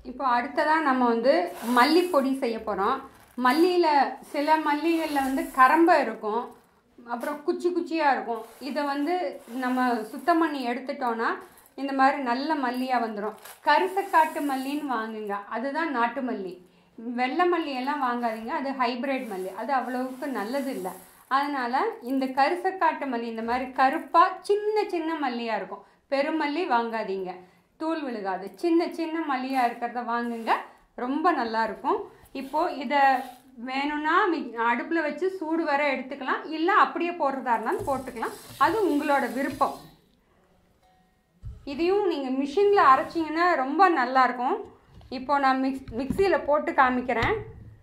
இப்போ அடுத்ததாக நம்ம வந்து மல்லிப்பொடி செய்ய போகிறோம் மல்லியில் சில மல்லிகளில் வந்து கரம்பை இருக்கும் அப்புறம் குச்சி குச்சியாக இருக்கும் இதை வந்து நம்ம சுத்தம் பண்ணி எடுத்துட்டோன்னா இந்த மாதிரி நல்ல மல்லியாக வந்துடும் கரிசக்காட்டு மல்லின்னு வாங்குங்க அதுதான் நாட்டு மல்லி வெள்ளை மல்லி எல்லாம் வாங்காதீங்க அது ஹைப்ரிட் மல்லி அது அவ்வளவுக்கு நல்லது இல்லை அதனால் இந்த கரிசக்காட்டு மல்லி இந்த மாதிரி கருப்பாக சின்ன சின்ன மல்லியாக இருக்கும் பெருமல்லி வாங்காதீங்க தூள் விழுகாது சின்ன சின்ன மல்லியாக இருக்கிறத வாங்குங்க ரொம்ப நல்லா இருக்கும் இப்போது இதை வேணும்னா அடுப்பில் வச்சு சூடு வர எடுத்துக்கலாம் இல்லை அப்படியே போடுறதா இருந்தாலும் போட்டுக்கலாம் அது உங்களோட விருப்பம் இதையும் நீங்கள் மிஷினில் அரைச்சிங்கன்னா ரொம்ப நல்லாயிருக்கும் இப்போ நான் மிக்ஸ் மிக்சியில் போட்டு காமிக்கிறேன்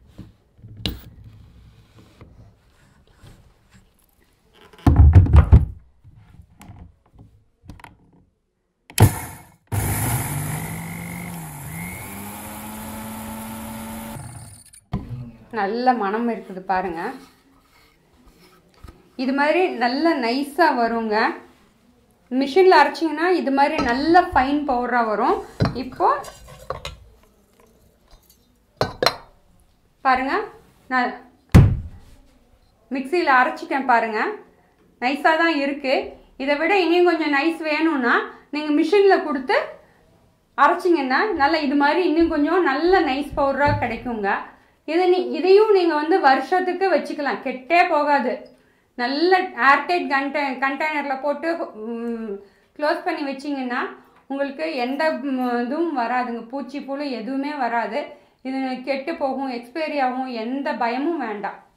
நல்ல மனம் இருக்குது பாருங்க இது மாதிரி நல்ல நைஸாக வருங்க மிஷினில் அரைச்சிங்கன்னா இது மாதிரி நல்ல ஃபைன் பவுடராக வரும் இப்போ பாருங்க நான் மிக்சியில் அரைச்சிட்டேன் பாருங்க நைஸாக தான் இருக்குது இதை விட இனியும் கொஞ்சம் நைஸ் வேணும்னா நீங்கள் மிஷினில் கொடுத்து அரைச்சிங்கன்னா நல்ல இது மாதிரி இன்னும் கொஞ்சம் நல்ல நைஸ் பவுடராக கிடைக்குங்க இதை நீ இதையும் நீங்கள் வந்து வருஷத்துக்கு வச்சுக்கலாம் கெட்டே போகாது நல்ல ஏர்டைட் கண்டை கண்டெய்னரில் போட்டு க்ளோஸ் பண்ணி வச்சிங்கன்னா உங்களுக்கு எந்த ம், இதுவும் வராதுங்க பூச்சி புழு எதுவுமே வராது இது கெட்டு போகும் எக்ஸ்பைரி ஆகும் எந்த பயமும் வேண்டாம்